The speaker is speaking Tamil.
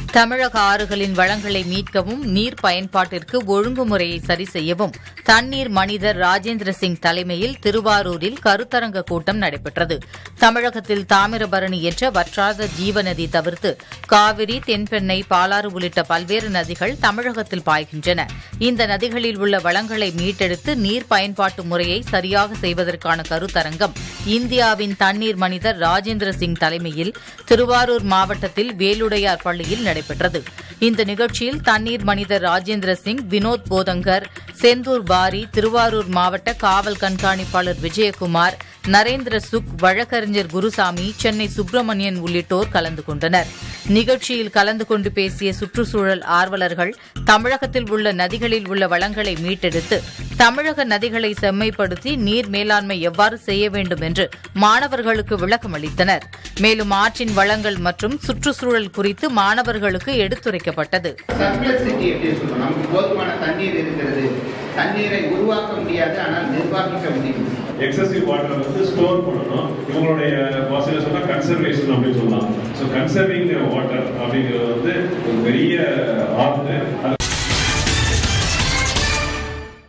தமிழக ஆறுகளின் வளங்களை மீட்கவும் நீர் பயன்பாட்டிற்கு ஒழுங்குமுறையை சரி செய்யவும் தண்ணீர் மனிதர் ராஜேந்திர சிங் தலைமையில் திருவாரூரில் கருத்தரங்க கூட்டம் நடைபெற்றது தமிழகத்தில் தாமிரபரணி என்ற வற்றாத ஜீவநதி தவிர்த்து காவிரி தென்பெண்ணை பாலாறு உள்ளிட்ட பல்வேறு நதிகள் தமிழகத்தில் பாய்கின்றன இந்த நதிகளில் உள்ள வளங்களை மீட்டெடுத்து நீர் பயன்பாட்டு முறையை சரியாக செய்வதற்கான கருத்தரங்கம் இந்தியாவின் தண்ணீர் மனிதர் ராஜேந்திர சிங் தலைமையில் திருவாரூர் மாவட்டத்தில் வேலுடையார் பள்ளியில் நடைபெற்றது இந்த நிகழ்ச்சியில் தண்ணீர் மனிதர் ராஜேந்திர சிங் வினோத் போதங்கர் செந்தூர் பாரி திருவாரூர் மாவட்ட காவல் கண்காணிப்பாளர் விஜயகுமார் நரேந்திர சுக் வழக்கறிஞர் குருசாமி சென்னை சுப்பிரமணியன் உள்ளிட்டோர் கலந்து கொண்டனர் நிகழ்ச்சியில் கலந்து கொண்டு பேசிய சுற்றுச்சூழல் ஆர்வலர்கள் தமிழகத்தில் உள்ள நதிகளில் உள்ள வளங்களை மீட்டெடுத்து தமிழக நதிகளை செம்மைப்படுத்தி நீர் மேலாண்மை எவ்வாறு செய்ய வேண்டும் என்று மாணவர்களுக்கு விளக்கம் அளித்தனர் மேலும் ஆற்றின் வளங்கள் மற்றும் சுற்றுச்சூழல் குறித்து மாணவர்களுக்கு எடுத்துரைக்கப்பட்டது சர்ப்ளசிட்டி எப்படி சொல்லணும் நமக்கு போதுமான தண்ணீர் இருக்கிறது தண்ணீரை உருவாக்க முடியாது ஆனால் நிர்வாகிக்க முடியும் எக்ஸசிவ் வாட்டரை வந்து ஸ்டோர் பண்ணணும் இவங்களுடைய பாசையில் சொன்னால் கன்சர்வேஷன் அப்படின்னு சொல்லலாம் ஸோ கன்சர்விங் வாட்டர் அப்படிங்கிறது வந்து ஒரு பெரிய ஆர்ட் அது